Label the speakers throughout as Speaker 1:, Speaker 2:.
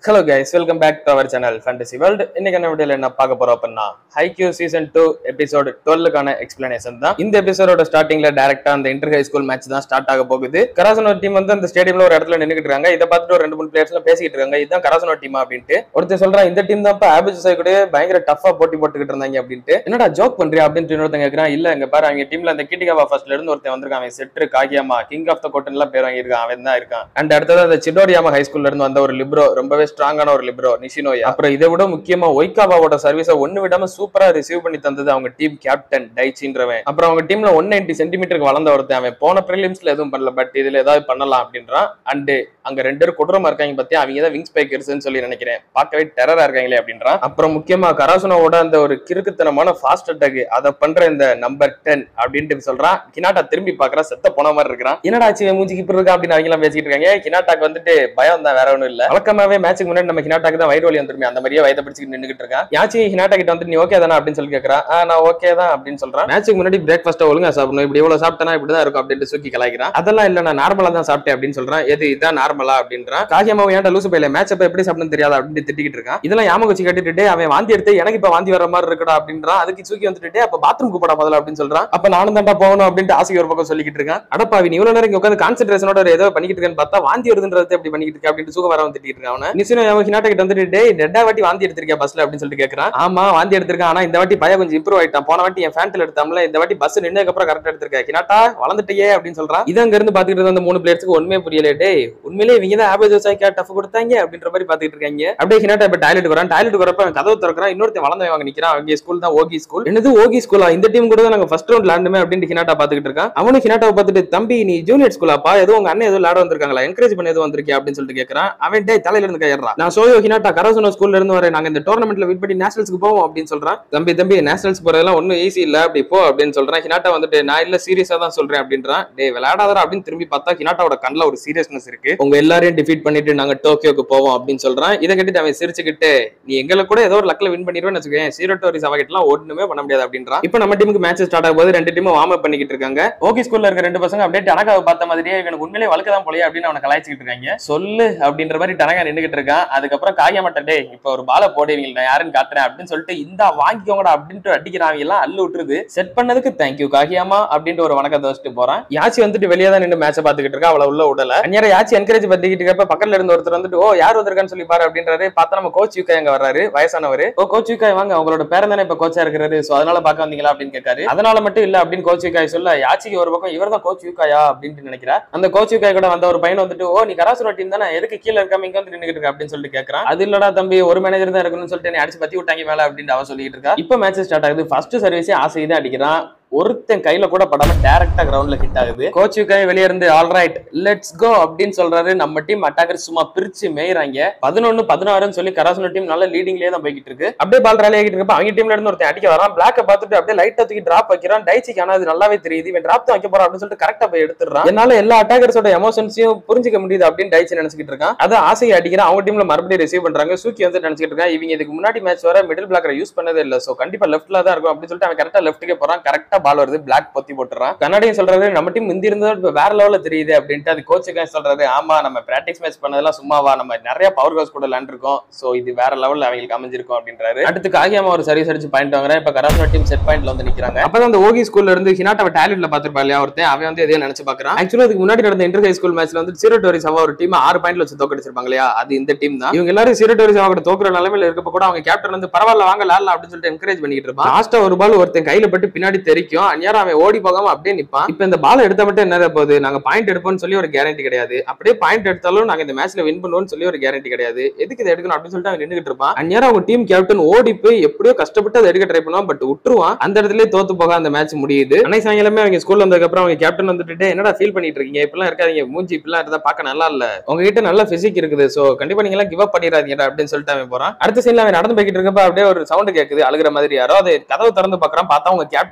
Speaker 1: hello guys welcome back to our channel fantasy world இன்னைக்கு என்ன வீடியோல என்ன பார்க்க போறோம் அப்படின்னா ஹைக்யூ சீசன் டூ எபிசோடு டுவெல்லுக்கான எக்ஸ்பிளனேஷன் தான் இந்த எபிசோடோட ஸ்டார்டிங்ல டேரக்டா அந்த இன்டர் ஹை ஸ்கூல் மேட்ச் தான் ஸ்டார்ட் ஆக போகுது கராசனோ டீம் வந்து அந்த ஸ்டேடியம்ல ஒரு இடத்துல நின்னுக்கிட்டு இருக்காங்க இதை பார்த்துட்டு ஒரு ரெண்டு மூணு பிளேயர்ஸ்லாம் பேசிக்கிட்டு இருக்காங்க இதுதான் கராசனோ டீமா அப்படின்ட்டு ஒருத்தர் சொல்றான் இந்த டீம் தான் இப்போ ஆபிஸ் சாய் கூட பயங்கர டஃபா போட்டி போட்டுக்கிட்டு இருந்தாங்க அப்படின்ட்டு என்னடா ஜோக் பண்றியா அப்படின்னு இன்னொருத்தங்க கேட்கறான் இல்ல இங்க பாரு அவங்க டீம்ல அந்த கிட்டிகாவா ஃபர்ஸ்ட்ல இருந்து ஒருத்தன் வந்திருக்கான் அவன் செட்ரு காகியாமா கிங் ஆஃப் த கோட்டன் எல்லாம் பேர் வாங்கியிருக்கான் அவன் தான் இருக்கான் அண்ட் அடுத்தது அந்த சிடோரியாமா ஹை ஸ்கூல்ல இருந்து வந்த ஒரு லிப்ரோ ரொம்பவே ஸ்ட்ராங்கான ஒரு லிப்ரோ நிஷினோயா அப்புறம் இதை விட முக்கியமா ஒய்காபாவோட சர்வீஸை ஒண்ணு விடாம சூப்பரா ரிசீவ் பண்ணி தந்தது அவங்க டீம் கேப்டன் டைச்சின்றவன் அப்புறம் அவங்க டீம்ல ஒன் நைன்டி சென்டிமீட்டருக்கு வளர்ந்த ஒருத்தன் அவன் போன ப்ரிலிம்ஸ்ல எதுவும் பண்ணல பட் இதுல ஏதாவது பண்ணலாம் அப்படின்றான் அண்ட் அங்க ரெண்டு பேரும் கொடூரமா இருக்காங்க பத்தி அவங்க தான் விங்ஸ் பைக்கர்ஸ்னு சொல்லி நினைக்கிறேன் பார்க்கவே டெரரா இருக்காங்களே அப்படின்றான் அப்புறம் முக்கியமா கராசுனோவோட அந்த ஒரு கிறுக்குத்தனமான ஃபாஸ்ட் அட்டாக் அதை பண்ற இந்த நம்பர் டென் அப்படின்ட்டு சொல்றான் கினாட்டா திரும்பி பாக்குறா செத்த போன மாதிரி இருக்கிறான் என்னடா ஆச்சு இவன் மூஞ்சிக்கு இப்படி இருக்கா அப்படின்னு அவங்க எல்லாம் பேசிட்டு இருக்காங்க கினாட்டாக்கு வந்துட்டு பயம் தான் வேற ஒண்ணும் இல்ல வழக்கமாவே மேட்சுக்கு முன்னாடி நம்ம கினாட்டாக்கு தான் வயிறு வலி வந்துருமே அந்த மாதிரியே வயதை பிடிச்சிட்டு நின்னுகிட்டு இருக்கான் யாச்சி ஹினாட்டா கிட்ட வந்து நீ ஓகே தானே அப்படின்னு சொல்லி கேட்கறான் "ஆ, நான் ஓகே தான் அப்படின்னு சொல்றான் மேட்சுக்கு முன்னாடி பிரேக்ஃபாஸ்ட் ஒழுங்கா சாப்பிடணும் இப்படி இவ்வளவு சாப்பிட்டனா இப்படிதான் இருக்கும் அப்படின்ட்டு சூக்கி கலாய்க்கிறான் அதெல்லாம் இல்ல நான் நார்மலா தான் சாப்பிட்டேன் அப்படின்னு சொல்றான் எது இதான் நார்மலா அப்படின்றான் காகியமாவை ஏன்டா லூசு பையில மேட்ச் அப்ப எப்படி சாப்பிடணும் தெரியாதா அப்படின்னு திட்டிக்கிட்டு இருக்கான் இதெல்லாம் ஞாபகம் வச்சு கட்டிட்டு அவன் வாந்தி எடுத்து எனக்கு இப்ப வாந்தி வர மாதிரி இருக்குடா அப்படின்றான் அதுக்கு சூக்கி வந்துட்டு அப்ப பாத்ரூம் கூப்பிடா முதல்ல அப்படின்னு சொல்றான் அப்ப நானும் தான்டா போகணும் அப்படின்ட்டு ஆசை ஒரு பக்கம் சொல்லிக்கிட்டு இருக்கான் அடப்பாவி நீ இவ்வளவு நேரம் இங்க உட்காந்து கான்சென்ட்ரேஷனோட ஏதோ பண்ணிக்கிட்டு இருக்கேன்னு பார்த்தா வாந்தி வருதுன்றது எப்படி பண்ணிக்கிட்டு இருக்க அப்படின்னு சுக வரவன் திட்டிட்டு இருக்கான் அவன நிசினோ அவன் ஹினாட்டா கிட்ட வந்துட்டு டேய் ரெண்டா வாட்டி வாந்தி எடுத்திருக்கியா பஸ்ல அப்படின்னு சொல்லிட்டு கேக்குறான் ஆமா வாந்தி எடுத்திருக்கான் ஆனா இந்த வாட்டி பையன் கொஞ்சம் இம்ப்ரூவ் ஆயிட்டான் போன வாட்டி என் ஃபேன்ட்ல எடுத்தாமல இந்த வாட்டி பஸ் நின்னதுக்கு அப்புறம் கரெக்டா எடுத்திருக்க ஹினாட்டா வளர்ந்துட்டியே அப்படின்னு சொல்றான் இது அங்க இருந்து பாத்துக்கிட்டு இருந்த அந்த மூணு பிளேயர்ஸ்க்கு ஒண்ணுமே புரியல டேய் உண்மையிலே இவங்க தான் ஆபேஜ் விவசாயிக்கா டஃப் கொடுத்தாங்க அப்படின்ற மாதிரி பாத்துக்கிட்டு இருக்காங்க அப்படியே ஹினாட்டா இப்ப டாய்லெட் வரான் டாய்லெட் வரப்ப அவன் கதவு திறக்கிறான் இன்னொருத்தன் வளர்ந்தவன் அங்க நிக்கிறான் அவங்க ஸ்கூல் தான் ஓகி ஸ்கூல் என்னது ஓகி ஸ்கூலா இந்த டீம் கூட தான் நாங்க ஃபர்ஸ்ட் ரவுண்ட் விளாண்டுமே அப்படின்னு ஹினாட்டா பாத்துக்கிட்டு இருக்கான் அவனும் ஹினாட்டாவை பார்த்துட்டு தம்பி நீ ஜூனியர் ஸ்கூலாப்பா ஏதோ உங்க அண்ணன் ஏதோ விளாட வந்திருக்காங்களா என்கரேஜ் பண்ண எதுவும் வந்திருக்கியா அப்படின்னு சொல்லிட்டு கேக்குறான் அவன் டே தலையில இருந்து கையறான் நான் சோயோ ஹினாட்டா கராசுனோ ஸ்கூல்ல இருந்து வரேன் நாங்க இந்த டோர்னமெண்ட்ல வின் பண்ணி நேஷனல்ஸ்க்கு போவோம் அப்படின்னு சொல்றான் தம்பி தம்பி நேஷனல்ஸ் போறதெல்லாம் ஒன்னும் ஈஸி இல்ல அப்படி போ அப்படின்னு சொல்றான் ஹினாட்டா வந்துட்டு நான் இல்ல சீரியஸா தான் சொல்றேன் அப்படின்றான் டே விளையாடாதரா அப்படின்னு திரும்பி பார்த்தா ஹினாட்டாவோட கண்ணுல ஒரு சீரியஸ்னஸ் இருக்கு உங்க எல்லாரையும் டிஃபீட் பண்ணிட்டு நாங்க டோக்கியோக்கு போவோம் அப்படின்னு சொல்றான் இதை கேட்டுட்டு அவன் சிரிச்சுக்கிட்டு நீ எங்களை கூட ஏதோ ஒரு லக்ல வின் பண்ணிடுவேன்னு வச்சுக்கோங்க சீரோ டோரிஸ் அவகிட்டலாம் ஒண்ணுமே பண்ண முடியாது அப்படின்றான் இப்போ நம்ம டீமுக்கு மேட்ச் ஸ்டார்ட் ஆகும் போது ரெண்டு டீமும் வார்ம் அப் பண்ணிக்கிட்டு இருக்காங்க ஓகே ஸ்கூல்ல இருக்க ரெண்டு பசங்க அப்படியே டனகாவை பார்த்த மாதிரியே இவனுக்கு உண்மையிலே வளர்க்க தான் போலயே அப்படின்னு அவனை கலாய்ச்சிக்கிட்டு இருக்காங்க சொல்லு அப்படின்ற மாதிரி டனகா நின்னுகிட்டு இருக்கான் அதுக்கப்புறம் காய மாட்டேன் டே இப்போ ஒரு பாலை போடுவீங்க நான் யாருன்னு காட்டுறேன் அப்படின்னு சொல்லிட்டு இந்த வாங்கிக்கோங்கடா அப்படின்ட்டு அடிக்கிறாங்க எல்லாம் அள்ளு விட்டுருது செட் பண்ணதுக்கு தேங்க்யூ காகியாமா அப்படின்ட்டு ஒரு வணக்கத்தை வச்சுட்டு போறான் யாச்சி வந்துட்டு வெளியே தான் நின்று மேட்சை பார்த்துக்கிட்டு இருக்கா அவளை உள்ள விடல அந்நேரம் யாச்சி என்கரேஜ் பண்ணிக்கிட்டு இருக்கப்ப பக்கத்துல இருந்து ஒருத்தர் வந்துட்டு ஓ யார் வந்திருக்கான்னு சொல்லி பாரு அப்படின்றாரு பார்த்தா நம்ம கோச் யூகா அங்க வர்றாரு வயசானவர் ஓ கோச் யூகா வாங்க அவங்களோட பேரன் தானே இப்ப கோச்சா இருக்கிறாரு சோ அதனால பார்க்க வந்தீங்களா அப்படின்னு கேட்காரு அதனால மட்டும் இல்ல அப்படின்னு கோச் யூகாய் சொல்ல யாச்சிக்கு ஒரு பக்கம் இவர் தான் கோச் யூகாயா அப்படின்னு நினைக்கிறா அந்த கோச் யூகாய் கூட வந்த ஒரு பையன் வந்துட்டு ஓ நீ கராசுரா டீம் தானே எதுக்கு கீழே இருக்காம இங்க வந்து நின்னுகிட்டு இருக்க அப்படின்னு சொல்லிட்டு கேட்கறான் அது இல்லடா தம்பி ஒரு மேனேஜர் தான் இருக்கணும்னு சொல்லிட்டு என்னை அடிச்சு பத்தி விட்டாங்க மேல அப்படின்னு அவ சொல்லிட்டு இருக்கா இப்ப மேட்ச் ஸ்டார்ட் ஆகுது ஃபர்ஸ்ட் சர்வீஸே ஆசை தான் அடிக்கிறான் ஒருத்தன் கையில கூட படாம டைரக்டா கிரவுண்ட்ல ஹிட் ஆகுது கோச் கை வெளியே இருந்து ஆல் ரைட் லெட்ஸ் கோ அப்படின்னு சொல்றாரு நம்ம டீம் அட்டாக்கர் சும்மா பிரிச்சு மேய்றாங்க பதினொன்னு பதினாறுன்னு சொல்லி கராசுன டீம் நல்ல லீடிங்லயே தான் போய்கிட்டு இருக்கு அப்படியே பால் ரேலி ஆகிட்டு இருக்கப்ப அவங்க டீம்ல இருந்து ஒருத்தன் அடிக்க வரான் பிளாக்க பார்த்துட்டு அப்படியே லைட்டா தூக்கி டிராப் வைக்கிறான் டைச்சிக்கு ஆனா அது நல்லாவே தெரியுது இவன் டிராப் தான் வைக்க போறான் அப்படின்னு சொல்லிட்டு கரெக்டா போய் எடுத்துறான் என்னால எல்லா அட்டாக்கர்ஸோட எமோஷன்ஸையும் புரிஞ்சுக்க முடியுது அப்படின்னு டைச்சி நினைச்சிட்டு இருக்கான் அதை ஆசையை அடிக்கிறான் அவங்க டீம்ல மறுபடியும் ரிசீவ் பண்றாங்க சூக்கி வந்து நினைச்சிட்டு இருக்கான் இவங்க இதுக்கு முன்னாடி மேட்ச் வர மிடில் பிளாக்கரை யூஸ் பண்ணதே இல்ல சோ கண்டிப்பா லெஃப்ட்ல தான் இருக்கும் அப்படின்னு சொல்லிட்டு அவன் கரெக்டா லெஃப்ட்டுக்கே போறான் கரெக்டா பால் வருது பிளாக் பொத்தி போட்டுறான் கன்னடையும் சொல்றாரு நம்ம டீம் முந்தி இருந்தா இப்ப வேற லெவல்ல தெரியுது அப்படின்ட்டு அது கோச்சுக்காக சொல்றாரு ஆமா நம்ம பிராக்டிஸ் மேட்ச் பண்ணதெல்லாம் சும்மாவா நம்ம நிறைய பவர் ஹவுஸ் கூட விளையாண்டுருக்கோம் சோ இது வேற லெவல்ல அவங்களுக்கு அமைஞ்சிருக்கும் அப்படின்றாரு அடுத்து காகியாமா ஒரு சர்வீஸ் அடிச்சு பாயிண்ட் வாங்குறேன் இப்ப கராசுனா டீம் செட் பாயிண்ட்ல வந்து நிக்கிறாங்க அப்பதான் அந்த ஓகி ஸ்கூல்ல இருந்து ஹினாட்டாவை டேலண்ட்ல பாத்துருப்பா இல்லையா ஒருத்தன் அவன் வந்து எதையும் நினைச்சு பாக்குறான் ஆக்சுவலா அதுக்கு முன்னாடி நடந்த இன்டர் ஹை ஸ்கூல் மேட்ச்ல வந்து சீரோ டோரி சவா ஒரு டீம் ஆறு பாயிண்ட்ல வச்சு தோக்கடிச்சிருப்பாங்க இல்லையா அது இந்த டீம் தான் இவங்க எல்லாரும் சீரோ டோரி சவா கூட தோக்குற நிலைமையில இருக்கப்ப கூட அவங்க கேப்டன் வந்து பரவாயில்ல வாங்க லாலாம் அப்படின்னு சொல்லிட்டு என்கரேஜ் பண்ணிட்டு இருப்பான் லாஸ்டா ஒரு பால் ஒருத்தன் கையில பட்டு பின்னாடி தெரிக்கும் அந்நேரம் அவன் ஓடி போகாம அப்படியே நிப்பான் இப்ப இந்த பால் எடுத்த மட்டும் என்ன போகுது நாங்க பாயிண்ட் எடுப்போம்னு சொல்லி ஒரு கேரண்டி கிடையாது அப்படியே பாயிண்ட் எடுத்தாலும் நாங்க இந்த மேட்ச்ல வின் பண்ணுவோம்னு சொல்லி ஒரு கேரண்டி கிடையாது எதுக்கு இதை எடுக்கணும் அப்படின்னு சொல்லிட்டு அவன் நின்றுட்டு இருப்பான் அந்நேரம் அவங்க டீம் கேப்டன் ஓடி போய் எப்படியோ கஷ்டப்பட்டு அதை எடுக்க ட்ரை பண்ணுவான் பட் விட்டுருவான் அந்த இடத்துல தோத்து போக அந்த மேட்ச் முடியுது அன்னைக்கு சாயங்காலமே அவங்க ஸ்கூல்ல வந்ததுக்கு அப்புறம் அவங்க கேப்டன் வந்துட்டு என்னடா ஃபீல் பண்ணிட்டு இருக்கீங்க இப்பெல்லாம் இருக்காதீங்க மூஞ்சி இப்பெல்லாம் இருந்தா பார்க்க நல்லா இல்ல உங்ககிட்ட நல்ல பிசிக் இருக்குது சோ கண்டிப்பா நீங்க எல்லாம் கிவ் அப் பண்ணிடாதீங்கடா அப்படின்னு சொல்லிட்டு அவன் போறான் அடுத்த சீன்ல அவன் நடந்து போய்கிட்டு இருக்கப்ப அப்படியே ஒரு சவுண்ட் கேக்குது அழுகிற மாதிரி யாரோ அது கதவு திறந்து பாக்குறான் பார்த்தா அவங்க கேப்டன் அங்க அவ்வளவு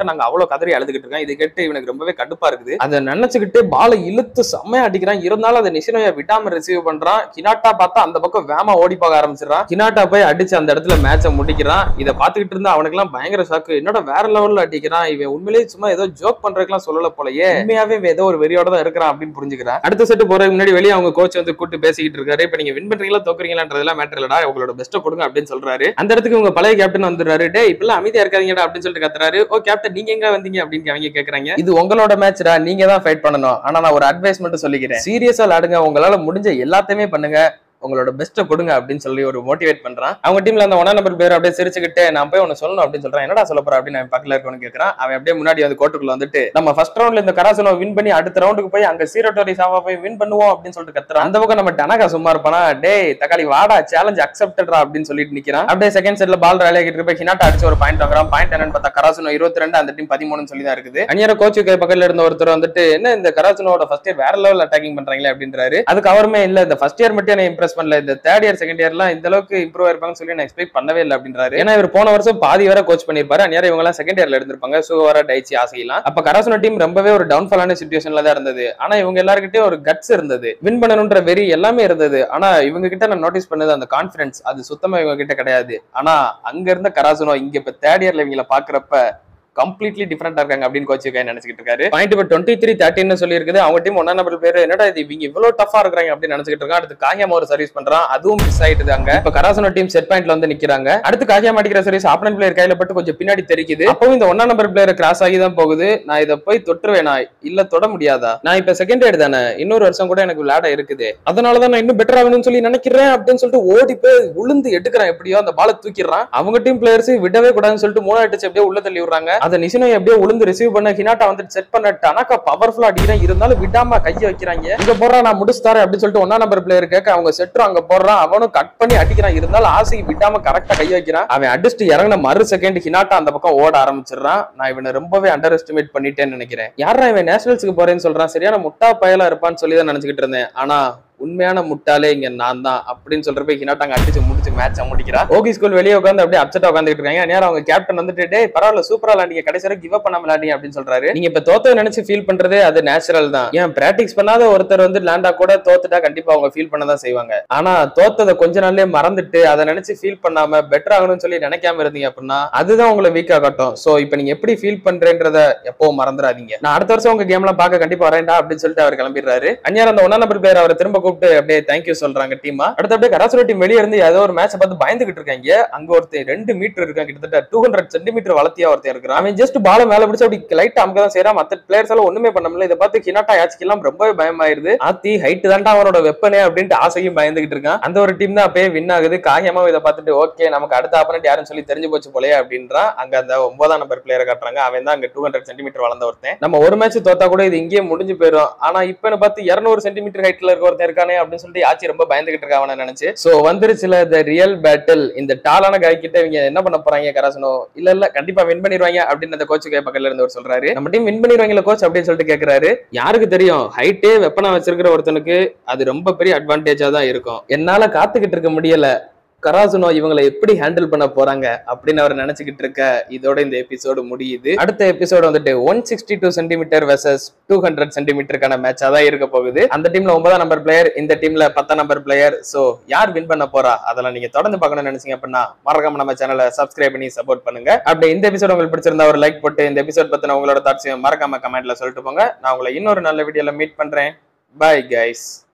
Speaker 1: கராசுனோ கதறி அழுதுகிட்டு இருக்கான் இது கேட்டு இவனுக்கு ரொம்பவே கடுப்பா இருக்குது அதை நினைச்சுக்கிட்டு பாலை இழுத்து செம்மையா அடிக்கிறான் இருந்தாலும் அதை நிஷினோய விடாம ரிசீவ் பண்றான் கினாட்டா பார்த்தா அந்த பக்கம் வேமா ஓடி போக ஆரம்பிச்சிடறான் கினாட்டா போய் அடிச்சு அந்த இடத்துல மேட்சை முடிக்கிறான் இதை பார்த்துக்கிட்டு இருந்தா அவனுக்கு எல்லாம் பயங்கர ஷாக்கு என்னோட வேற லெவல்ல அடிக்கிறான் இவன் உண்மையிலேயே சும்மா ஏதோ ஜோக் பண்றதுக்கெல்லாம் சொல்லல போலயே உண்மையாவே இவன் ஏதோ ஒரு வெறியோட தான் இருக்கிறான் அப்படின்னு புரிஞ்சுக்கிறான் அடுத்த செட்டு போறதுக்கு முன்னாடி வெளியே அவங்க கோச் வந்து கூட்டு பேசிக்கிட்டு இருக்காரு இப்ப நீங்க வின் பண்றீங்களா தோக்குறீங்களான்றதெல்லாம் மேட்டர் இல்லடா உங்களோட பெஸ்ட்டை கொடுங்க அப்படின்னு சொல்றாரு அந்த இடத்துக்கு உங்க பழைய கேப்டன் வந்துடுறாரு டே இப்பெல்லாம் அமைதியா இருக்காதீங்கடா அப்படின்னு சொல்லிட்டு கத்துறாரு ஓ கேப்டன் நீங்க எங்க வந்தீங்க அப்படின்னு அவங்க கேக்குறாங்க இது உங்களோட மேட்ச்டா நீங்க தான் ஃபைட் பண்ணணும் ஆனா நான் ஒரு அட்வைஸ் மட்டும் சொல்லிக்கிறேன் சீரியஸா விளாடுங்க உங்களால முடிஞ்ச எல்லாத்தையுமே பண்ணுங்க உங்களோட பெஸ்ட்டை கொடுங்க அப்படின்னு சொல்லி ஒரு மோட்டிவேட் பண்றான் அவங்க டீம்ல அந்த ஒன்னா நம்பர் பேர் அப்படியே சிரிச்சுக்கிட்டு நான் போய் ஒன்னு சொல்லணும் அப்படின்னு சொல்றேன் என்னடா சொல்ல போற அப்படின்னு அவன் பக்கத்துல இருக்கவனு கேட்கறான் அவன் அப்படியே முன்னாடி வந்து கோட்டுக்குள்ள வந்துட்டு நம்ம ஃபர்ஸ்ட் ரவுண்ட்ல இந்த கராசனோ வின் பண்ணி அடுத்த ரவுண்டுக்கு போய் அங்க சீரோட்டோரி சாவா போய் வின் பண்ணுவோம் அப்படின்னு சொல்லிட்டு கத்துறான் அந்த பக்கம் நம்ம டனகா சும்மா இருப்பானா டேய் தக்காளி வாடா சேலஞ்ச் அக்செப்டட்ரா அப்படின்னு சொல்லிட்டு நிக்கிறான் அப்படியே செகண்ட் செட்ல பால் ரேலியா கிட்ட போய் ஹினாட்டா அடிச்சு ஒரு பாயிண்ட் வாங்குறான் பாயிண்ட் என்னன்னு பார்த்தா கராசனோ இருபத்தி ரெண்டு அந்த டீம் பதிமூணுன்னு சொல்லி தான் இருக்குது அந்நியர கோச்சு கை பக்கத்துல இருந்த ஒருத்தர் வந்துட்டு என்ன இந்த கராசனோட ஃபர்ஸ்ட் இயர் வேற லெவல் அட்டாக்கிங் பண்றாங்களே அப்படின்றாரு அதுக்கு அவருமே இல்ல இந்த ஃபர்ஸ்ட் இயர் மட்டும் என்ன இம்ப்ரெஸ் பண்ணல இந்த தேர்ட் இயர் செகண்ட் இயர்லாம் இந்த அளவுக்கு இம்ப்ரூவ் ஆயிருப்பாங்கன்னு சொல்லி நான் எக்ஸ்பெக்ட் பண்ணவே இல்லை அப்படின்றாரு ஏன்னா இவர் போன வருஷம் பாதி வரை கோச் பண்ணிருப்பாரு அந்நேரம் இவங்க எல்லாம் செகண்ட் இயர்ல இருந்திருப்பாங்க சோ வர டைச்சி ஆசையெல்லாம் அப்ப கராசனோ டீம் ரொம்பவே ஒரு டவுன்ஃபாலான சுச்சுவேஷன்ல தான் இருந்தது ஆனா இவங்க எல்லாருக்கிட்டே ஒரு கட்ஸ் இருந்தது வின் பண்ணணும்ன்ற வெறி எல்லாமே இருந்தது ஆனா இவங்க கிட்ட நான் நோட்டீஸ் பண்ணது அந்த கான்பிடன்ஸ் அது சுத்தமா இவங்க கிட்ட கிடையாது ஆனா அங்க இருந்த கராசனோ இங்க இப்ப தேர்ட் இயர்ல இவங்களை பாக்குறப்ப கம்ப்ளீட்லி டிஃபரெண்டா இருக்காங்க அப்படின்னு கோச் கை நினைச்சிட்டு இருக்காரு பாயிண்ட் இப்போ டுவெண்ட்டி த்ரீ தேர்ட்டின்னு சொல்லி இருக்குது அவங்க டீம் ஒன்னா நம்பர் பேர் என்னடா இது இவங்க இவ்வளவு டஃபா இருக்காங்க அப்படின்னு நினைச்சிட்டு இருக்காங்க அடுத்து காகியாம ஒரு சர்வீஸ் பண்றான் அதுவும் மிஸ் ஆயிட்டு அங்க இப்ப கராசனோ டீம் செட் பாயிண்ட்ல வந்து நிக்கிறாங்க அடுத்து காகியாம அடிக்கிற சர்வீஸ் ஆப்பனன் பிளேயர் கையில பட்டு கொஞ்சம் பின்னாடி தெரிக்குது அப்பவும் இந்த ஒன்னா நம்பர் பிளேயர் கிராஸ் ஆகி தான் போகுது நான் இதை போய் தொட்டுருவேனா இல்ல தொட முடியாதா நான் இப்ப செகண்ட் எய்டு தானே இன்னொரு வருஷம் கூட எனக்கு விளையாட இருக்குது அதனாலதான் நான் இன்னும் பெட்டர் ஆகணும்னு சொல்லி நினைக்கிறேன் அப்படின்னு சொல்லிட்டு ஓடி போய் உளுந்து எடுக்கிறான் எப்படியோ அந்த பாலை தூக்கிடுறான் அவங்க டீம் பிளேயர்ஸ் விடவே கூடாதுன்னு சொல்லிட்டு மூணு அடிச்சு அப்படியே உள்ள தள்ளி விடுறாங்க அதை நிசினோ எப்படியோ உளுந்து ரிசீவ் பண்ண ஹினாட்டா வந்து செட் பண்ண டனக்கா பவர்ஃபுல்லா அடிக்கிறேன் இருந்தாலும் விடாம கைய வைக்கிறாங்க இங்க போடுறான் நான் முடிச்சு தரேன் அப்படின்னு சொல்லிட்டு ஒன்னா நம்பர் பிளேயர் கேட்க அவங்க செட்ரும் அங்க போடுறான் அவனும் கட் பண்ணி அடிக்கிறான் இருந்தாலும் ஆசைக்கு விடாம கரெக்டா கை வைக்கிறான் அவன் அடிச்சுட்டு இறங்கின மறு செகண்ட் ஹினாட்டா அந்த பக்கம் ஓட ஆரம்பிச்சிடுறான் நான் இவனை ரொம்பவே அண்டர் எஸ்டிமேட் பண்ணிட்டேன்னு நினைக்கிறேன் யாரா இவன் நேஷனல்ஸ்க்கு போறேன்னு சொல்றான் சரியான முட்டா பயலா இருப்பான்னு சொல்லி தான் நினைச்சுக்கிட்டு இருந்தேன் ஆனா உண்மையான முட்டாளே இங்க நான் தான் அப்படின்னு சொல்றப்ப ஹினாட்டாங்க அடிச்சு முடிச்சு மேட்ச் முடிக்கிறா ஓகி ஸ்கூல் வெளியே உட்காந்து அப்படியே அப்செட்டா உட்காந்துட்டு இருக்காங்க நேரம் அவங்க கேப்டன் வந்துட்டு டே பரவாயில்ல சூப்பரா விளாண்டீங்க கடைசி வரை கிவ் அப் பண்ணாம விளாண்டீங்க அப்படின்னு சொல்றாரு நீங்க இப்ப தோத்த நினைச்சு ஃபீல் பண்றதே அது நேச்சுரல் தான் ஏன் பிராக்டிஸ் பண்ணாத ஒருத்தர் வந்து லேண்டா கூட தோத்துட்டா கண்டிப்பா அவங்க ஃபீல் பண்ண தான் செய்வாங்க ஆனா தோத்ததை கொஞ்ச நாள்லயே மறந்துட்டு அதை நினைச்சு ஃபீல் பண்ணாம பெட்டர் ஆகணும்னு சொல்லி நினைக்காம இருந்தீங்க அப்படின்னா அதுதான் உங்களை வீக் ஆகட்டும் சோ இப்போ நீங்க எப்படி ஃபீல் பண்றேன்றத எப்பவும் மறந்துடாதீங்க நான் அடுத்த வருஷம் உங்க கேம்லாம் பார்க்க கண்டிப்பா வரேன்டா அப்படின்னு சொல்லிட்டு அவர் கிளம்பிடுறாரு அந்நியார் அந்த ஒன்னா நம்பர் பேர் அவரை திரும்ப கூப்பிட்டு அப்படியே தேங்க்யூ சொல்றாங்க டீமா அடுத்து அப்படியே கராசுர டீம் வெளியே இருந்து ஏதோ ஒரு மேட்ச் பார்த்து பயந்துகிட்டு இருக்காங்க அங்க ஒருத்தர் ரெண்டு மீட்டர் இருக்கான் கிட்டத்தட்ட டூ ஹண்ட்ரட் சென்டிமீட்டர் வளர்த்தியா ஒருத்தர் இருக்கிறான் அவன் ஜஸ்ட் பால மேல பிடிச்சு அப்படி லைட் அமுக்க தான் செய்யறான் மத்த பிளேயர்ஸ் எல்லாம் ஒண்ணுமே பண்ண முடியல இதை பார்த்து ஹினாட்டா யாச்சிக்கெல்லாம் ரொம்பவே பயமாயிருது ஆத்தி ஹைட் தான்டா அவனோட வெப்பனே அப்படின்ட்டு ஆசையும் பயந்துகிட்டு இருக்கான் அந்த ஒரு டீம் தான் அப்பயே வின் ஆகுது காயமா இதை பார்த்துட்டு ஓகே நமக்கு அடுத்த ஆப்பனட் யாருன்னு சொல்லி தெரிஞ்சு போச்சு போலயே அப்படின்றான் அங்க அந்த ஒன்பதாம் நம்பர் பிளேயரை காட்டுறாங்க அவன் தான் அங்க டூ ஹண்ட்ரட் சென்டிமீட்டர் வளர்ந்த ஒருத்தன் நம்ம ஒரு மேட்ச் தோத்தா கூட இது இங்கேயே முடிஞ்சு போயிடும் ஆனா இப்பன்னு பார்த்து இருநூறு சென்டிமீட்டர் ஹைட்ல இருக்க ஒருத்தன் இருக்கானே அப்படின்னு சொல்லிட்டு ஆச்சி ரொம்ப பயந்துகிட்டு இருக்கா அவனை நினைச்சு சோ வந்துருச்சுல த ரியல் பேட்டில் இந்த டாலான காய் கிட்ட இவங்க என்ன பண்ண போறாங்க கராசனோ இல்ல இல்ல கண்டிப்பா வின் பண்ணிடுவாங்க அப்படின்னு அந்த கோச்சு கை பக்கத்துல இருந்து ஒரு சொல்றாரு நம்ம டீம் வின் பண்ணிடுவாங்கல்ல கோச் அப்படின்னு சொல்லிட்டு கேக்குறாரு யாருக்கு தெரியும் ஹைட்டே வெப்பனா வச்சிருக்கிற ஒருத்தனுக்கு அது ரொம்ப பெரிய அட்வான்டேஜா தான் இருக்கும் என்னால காத்துக்கிட்டு இருக்க முடியல கராசுனோ இவங்களை எப்படி ஹேண்டில் பண்ண போறாங்க அப்படின்னு அவர் நினைச்சுக்கிட்டு இருக்க இதோட இந்த எபிசோடு முடியுது அடுத்த எபிசோடு வந்துட்டு one sixty two centimetre versus two hundred சென்டிமீட்டருக்கான மேட்சா தான் இருக்க போகுது அந்த டீம்ல ஒன்பதாம் நம்பர் பிளேயர் இந்த டீம்ல பத்தாம் நம்பர் பிளேயர் சோ யார் வின் பண்ண போறா அதெல்லாம் நீங்க தொடர்ந்து பார்க்கணும்னு நினைச்சீங்க அப்படின்னா மறக்காம நம்ம சேனலை சப்ஸ்கிரைப் பண்ணி சப்போர்ட் பண்ணுங்க அப்படி இந்த எபிசோட் உங்களுக்கு பிடிச்சிருந்தா ஒரு லைக் போட்டு இந்த எபிசோட் பத்தின உங்களோட தாட்ஸையும் மறக்காம கமெண்ட்ல சொல்லிட்டு போங்க நான் உங்களை இன்னொரு நல்ல வீடியோல மீட் பண்றேன் பை கைஸ்